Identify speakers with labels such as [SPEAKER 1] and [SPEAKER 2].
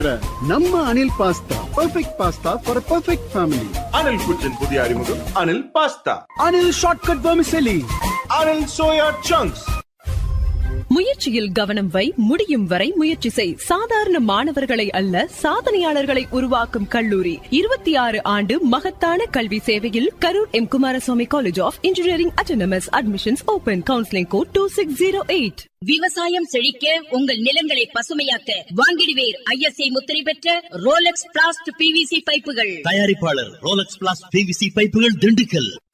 [SPEAKER 1] நம்ம Anil pasta perfect pasta for perfect family
[SPEAKER 2] Anil kitchen புதிய அறிமுகம் Anil pasta
[SPEAKER 1] Anil shortcut vermicelli
[SPEAKER 2] Anil soya chunks
[SPEAKER 3] முயற்சியில் கவனம் வை முடியும் வரை முயற்சி செய் சாதாரண மாணவர்களை அல்ல சாதனையாளர்களை உருவாக்கும் கல்லூரி இருபத்தி ஆறு ஆண்டு மகத்தான கல்வி சேவையில் Karur M Kumaraswamy college of engineering autonomous admissions open counselling code two six zero eight
[SPEAKER 4] விவசாயம் செழிக்க உங்கள் நிலங்களை பசுமையாக்க வாங்கிடுவேர் ஐஎஸ்ஐ முத்திரை பெற்ற ரோலக்ஸ் பிளாஸ்ட் பிவிசி பைப்புகள்
[SPEAKER 5] தயாரிப்பாளர் ரோலக்ஸ் பிளாஸ் பிவிசி பைப்புகள் திண்டுக்கல்